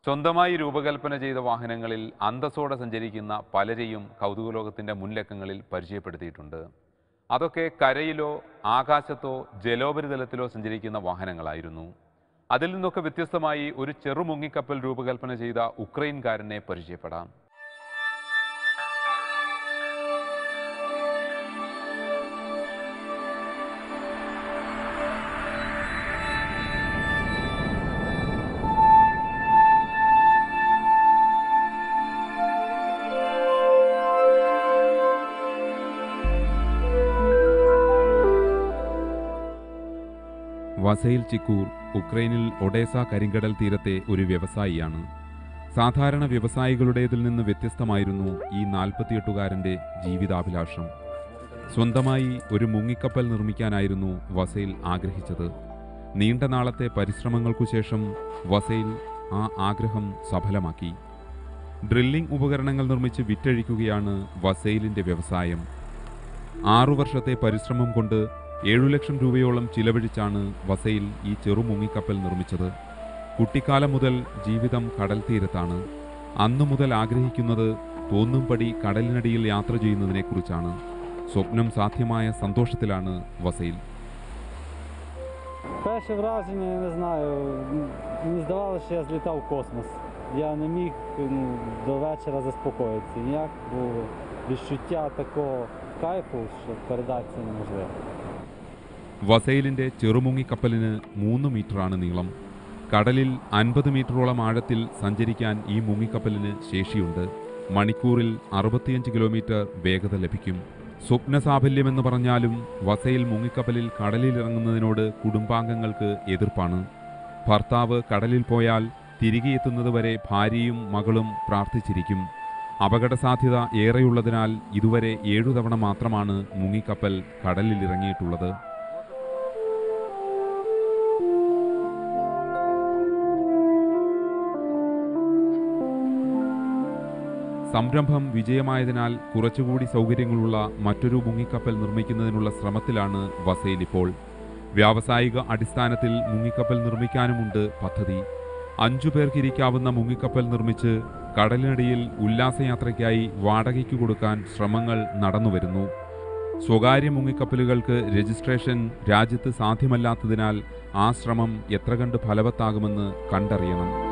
സ്വന്തമായി രൂപകൽപ്പന ചെയ്ത വാഹനങ്ങളിൽ അന്തസ്സോടെ സഞ്ചരിക്കുന്ന പലരെയും കൗതുകലോകത്തിൻ്റെ മുൻലക്കങ്ങളിൽ പരിചയപ്പെടുത്തിയിട്ടുണ്ട് അതൊക്കെ കരയിലോ ആകാശത്തോ ജലോപരിതലത്തിലോ സഞ്ചരിക്കുന്ന വാഹനങ്ങളായിരുന്നു അതിൽ നിന്നൊക്കെ വ്യത്യസ്തമായി ഒരു ചെറുമുങ്ങിക്കപ്പൽ രൂപകൽപ്പന ചെയ്ത ഉക്രൈൻകാരനെ പരിചയപ്പെടാം വസൈൽ ചിക്കൂർ ഉക്രൈനിൽ ഒഡേസ കരിങ്കടൽ തീരത്തെ ഒരു വ്യവസായിയാണ് സാധാരണ വ്യവസായികളുടേതിൽ നിന്ന് വ്യത്യസ്തമായിരുന്നു ഈ നാൽപ്പത്തിയെട്ടുകാരൻ്റെ ജീവിതാഭിലാഷം സ്വന്തമായി ഒരു മുങ്ങിക്കപ്പൽ നിർമ്മിക്കാനായിരുന്നു വസൈൽ ആഗ്രഹിച്ചത് നീണ്ട നാളത്തെ പരിശ്രമങ്ങൾക്കു ശേഷം വസൈൽ ആ ആഗ്രഹം സഫലമാക്കി ഡ്രില്ലിംഗ് ഉപകരണങ്ങൾ നിർമ്മിച്ച് വിറ്റഴിക്കുകയാണ് വസൈലിൻ്റെ വ്യവസായം ആറു വർഷത്തെ പരിശ്രമം കൊണ്ട് ഏഴു ലക്ഷം രൂപയോളം ചിലവഴിച്ചാണ് വസയിൽ ഈ ചെറുമുങ്ങിക്കപ്പൽ നിർമ്മിച്ചത് കുട്ടിക്കാലം മുതൽ ജീവിതം കടൽ തീരത്താണ് അന്നു മുതൽ ആഗ്രഹിക്കുന്നത് തോന്നുംപടി കടലിനടിയിൽ യാത്ര ചെയ്യുന്നതിനെക്കുറിച്ചാണ് സ്വപ്നം സാധ്യമായ സന്തോഷത്തിലാണ് വസയിൽ Перше враження, я не знаю. Мені здавалося, що я злітав в космос. Я не міг ну, до вечора заспокоїтися ніяк, бо відчуття такого кайфу, що передати це неможливо. വസൈലിന്റെ ചെറുമുങ്ങിക്കപ്പലിന് മൂന്ന് മീറ്ററാണ് നീളം കടലിൽ അൻപത് മീറ്ററോളം ആഴത്തിൽ സഞ്ചരിക്കാൻ ഈ മുങ്ങിക്കപ്പലിന് ശേഷിയുണ്ട് മണിക്കൂറിൽ അറുപത്തിയഞ്ച് കിലോമീറ്റർ വേഗത ലഭിക്കും സ്വപ്നസാഫല്യമെന്ന് പറഞ്ഞാലും വസയിൽ മുങ്ങിക്കപ്പലിൽ കടലിലിറങ്ങുന്നതിനോട് കുടുംബാംഗങ്ങൾക്ക് എതിർപ്പാണ് ഭർത്താവ് കടലിൽ പോയാൽ തിരികെ എത്തുന്നതുവരെ ഭാര്യയും മകളും പ്രാർത്ഥിച്ചിരിക്കും അപകട സാധ്യത ഏറെയുള്ളതിനാൽ ഇതുവരെ ഏഴു തവണ മാത്രമാണ് മുങ്ങിക്കപ്പൽ കടലിൽ ഇറങ്ങിയിട്ടുള്ളത് സംരംഭം വിജയമായതിനാൽ കുറച്ചുകൂടി സൗകര്യങ്ങളുള്ള മറ്റൊരു മുങ്ങിക്കപ്പൽ നിർമ്മിക്കുന്നതിനുള്ള ശ്രമത്തിലാണ് വസൈൽ ഇപ്പോൾ വ്യാവസായിക അടിസ്ഥാനത്തിൽ മുങ്ങിക്കപ്പൽ നിർമ്മിക്കാനുമുണ്ട് പദ്ധതി അഞ്ചു പേർക്കിരിക്കാവുന്ന മുങ്ങിക്കപ്പൽ നിർമ്മിച്ച് കടലിനടിയിൽ ഉല്ലാസയാത്രയ്ക്കായി വാടകയ്ക്ക് കൊടുക്കാൻ ശ്രമങ്ങൾ നടന്നുവരുന്നു സ്വകാര്യ മുങ്ങിക്കപ്പലുകൾക്ക് രജിസ്ട്രേഷൻ രാജ്യത്ത് സാധ്യമല്ലാത്തതിനാൽ ആ ശ്രമം എത്ര കണ്ട് ഫലവത്താകുമെന്ന് കണ്ടറിയണം